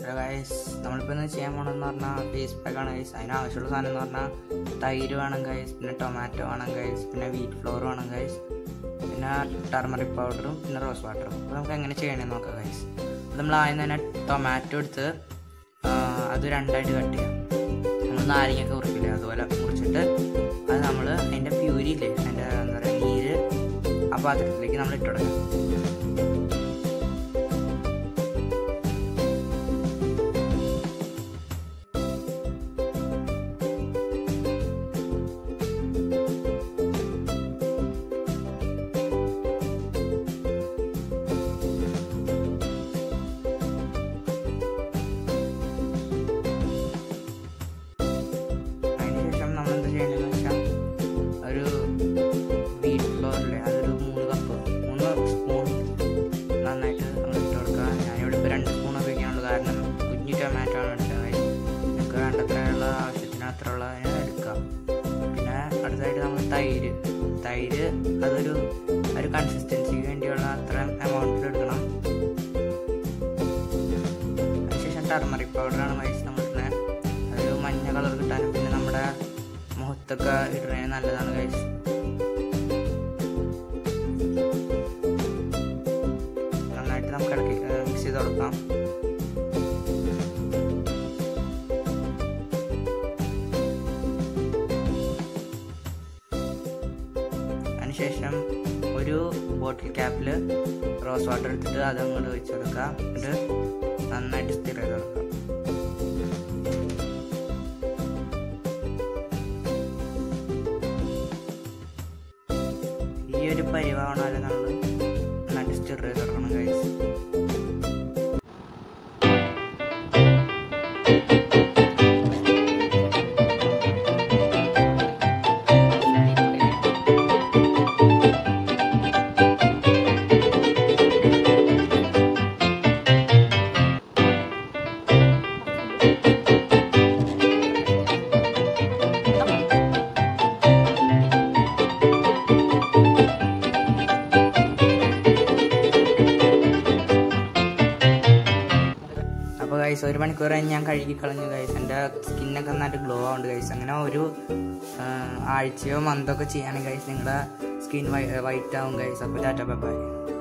hello guys നമ്മളിപ്പോൾ ഇന്ന് ചെയ്യാൻ പോകണമെന്ന് പറഞ്ഞാൽ ഫേസ് പാക്കാണ് ഗൈസ് അതിന് ആവശ്യമുള്ള സാധനം എന്ന് പറഞ്ഞാൽ തൈര് വേണം ഗൈസ് പിന്നെ ടൊമാറ്റോ വേണം ഗൈസ് പിന്നെ വീറ്റ് ഫ്ലോർ വേണം ഗൈസ് പിന്നെ ടർമറിക് പൗഡറും പിന്നെ റോസ് വാട്ടറും അപ്പോൾ നമുക്ക് എങ്ങനെ ചെയ്യണമെന്ന് നോക്കാം ഗൈസ് നമ്മൾ ആദ്യം തന്നെ ടൊമാറ്റോ എടുത്ത് ആ, അത് രണ്ടായിട്ട് കട്ട് ചെയ്യാം നമ്മൾ നാരങ്ങയൊക്കെ മുറിക്കില്ലേ അതുപോലെ മുറിച്ചിട്ട് അത് നമ്മൾ അതിൻ്റെ പ്യൂരി ഇല്ലേ അതിൻ്റെ എന്താ പറയുക നീര് ആ പാത്രത്തിലേക്ക് നമ്മൾ ഇട്ട് കൊടുക്കാം അതിനുശേഷം നമ്മൾ എന്താ ചെയ്യേണ്ടതെന്ന് വെച്ചാൽ ഒരു വീറ്റ് ഫ്ലോറിലെ അതൊരു മൂന്ന് കപ്പ് മൂന്ന് സ്പൂൺ നന്നായിട്ട് നമ്മൾ ഇട്ട് കൊടുക്കുക ഞാനിവിടെ ഇപ്പോൾ രണ്ട് സ്പൂൺ ഉപയോഗിക്കാനുള്ളൂ കാരണം കുഞ്ഞു ടൊമാറ്റോ ആണ് എടുത്തത് നിങ്ങൾക്ക് വേണ്ടത്രയുള്ള ആവശ്യത്തിന് അത്രയുള്ള ഞാൻ എടുക്കാം പിന്നെ അടുത്തതായിട്ട് നമ്മൾ തൈര് തൈര് അതൊരു ഒരു കൺസിസ്റ്റൻസിക്ക് വേണ്ടിയുള്ള അത്ര എമൗണ്ടിൽ എടുക്കണം അതിനുശേഷം ടർമറിക് പൗഡറാണ് വൈസ് നമ്മൾ ഇടുന്നത് അതൊരു മഞ്ഞ കളർ കിട്ടാനും പിന്നെ നമ്മുടെ മുഖത്തൊക്കെ ഇടുന്നതിന് നല്ലതാണ് കഴിച്ച് നന്നായിട്ട് നമുക്ക് ഇടയ്ക്ക് മിക്സ് ചെയ്ത് കൊടുക്കാം അതിനുശേഷം ഒരു ബോട്ടിൽ ക്യാപ്പിൽ റോസ് വാട്ടർ എടുത്തിട്ട് അത് അങ്ങോട്ട് ഒഴിച്ച് കൊടുക്കുക എന്നിട്ട് നന്നായിട്ട് സ്റ്റിർ ചെയ്ത് കൊടുക്കുക ഈ ഒരു പരിവാവണാലും നമ്മൾ നന്നായിട്ട് സ്റ്റിർ ചെയ്ത് കൊടുക്കണം കഴിച്ച് അപ്പോൾ ഗൈസ് ഒരു മണിക്കൂർ കഴിഞ്ഞ് ഞാൻ കഴുകി കളഞ്ഞു ഗൈസ് എൻ്റെ സ്കിന്നൊക്കെ നന്നായിട്ട് ഗ്ലോ ആവുന്നുണ്ട് ഗൈസ് അങ്ങനെ ഒരു ആ, ആഴ്ചയോ മന്തോ ഒക്കെ ചെയ്യുകയാണെങ്കിൽ ഗൈസ് നിങ്ങളുടെ സ്കിൻ വൈറ്റ് ആവും ഗൈസ് അപ്പോൾ ടാറ്റ ബൈ